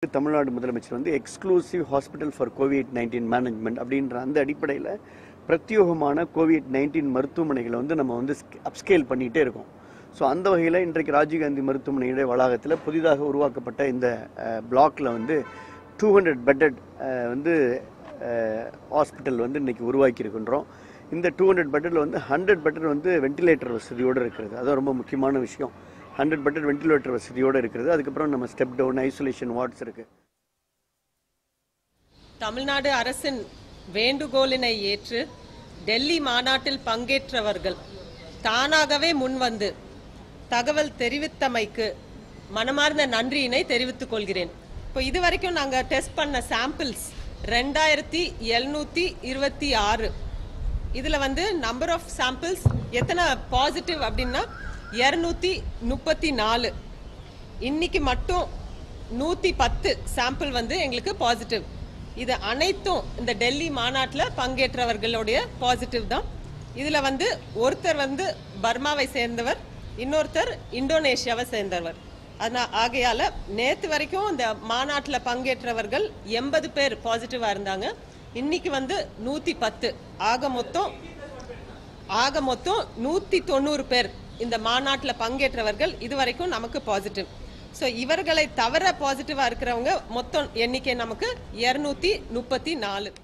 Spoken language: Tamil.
தமிழ்நாடு முதலமைச்சர் வந்து exclusive hospital for COVID nineteen management அப்படின்ற அந்த அடிப்படையில் பிரத்யோகமான கோவிட் நைன்டீன் மருத்துவமனைகளை வந்து நம்ம வந்து அப்ஸ்கேல் பண்ணிகிட்டே இருக்கோம் ஸோ அந்த வகையில் இன்றைக்கு ராஜீவ்காந்தி மருத்துவமனையுடைய வளாகத்தில் புதிதாக உருவாக்கப்பட்ட இந்த பிளாக்ல வந்து டூ ஹண்ட்ரட் பெட்டட் வந்து ஹாஸ்பிட்டல் வந்து இன்னைக்கு உருவாக்கி இருக்கின்றோம் இந்த டூ ஹண்ட்ரட் பெட்டில் வந்து ஹண்ட்ரட் பெட்டர் வந்து வென்டிலேட்டர் வசதியோடு இருக்கிறது அதான் ரொம்ப முக்கியமான விஷயம் ஹண்ட்ரட் பெட்டர் வென்டிலேட்டர் வசதியோடு இருக்கிறது அதுக்கப்புறம் நம்ம ஸ்டெப் டவுன் ஐசோலேஷன் வார்ட்ஸ் இருக்குது தமிழ்நாடு அரசின் வேண்டுகோளினை ஏற்று டெல்லி மாநாட்டில் பங்கேற்றவர்கள் தானாகவே முன்வந்து தகவல் தெரிவித்தமைக்கு மனமார்ந்த நன்றியினை தெரிவித்துக் கொள்கிறேன் இப்போ இதுவரைக்கும் நாங்க டெஸ்ட் பண்ண சாம்பிள்ஸ் ரெண்டாயிரத்தி எழுநூத்தி இருபத்தி ஆறு இதுல வந்து நம்பர் ஆஃப் சாம்பிள்ஸ் எத்தனை பாசிட்டிவ் அப்படின்னா இருநூத்தி முப்பத்தி நாலு இன்னைக்கு மட்டும் நூத்தி பத்து சாம்பிள் வந்து எங்களுக்கு பாசிட்டிவ் இது அனைத்தும் இந்த டெல்லி மாநாட்டில் பங்கேற்றவர்களுடைய பாசிட்டிவ் தான் இதுல வந்து ஒருத்தர் வந்து பர்மாவை சேர்ந்தவர் இன்னொருத்தர் இந்தோனேஷியாவை சேர்ந்தவர் அதனால் ஆகையால நேத்து வரைக்கும் இந்த மாநாட்டில் பங்கேற்றவர்கள் எண்பது பேர் பாசிட்டிவா இருந்தாங்க இன்னைக்கு வந்து நூத்தி பத்து ஆக மொத்தம் ஆக மொத்தம் நூத்தி தொண்ணூறு பேர் இந்த மாநாட்டில் பங்கேற்றவர்கள் இதுவரைக்கும் நமக்கு பாசிட்டிவ் ஸோ இவர்களை தவிர பாசிட்டிவா இருக்கிறவங்க மொத்தம் எண்ணிக்கை நமக்கு இருநூத்தி முப்பத்தி நாலு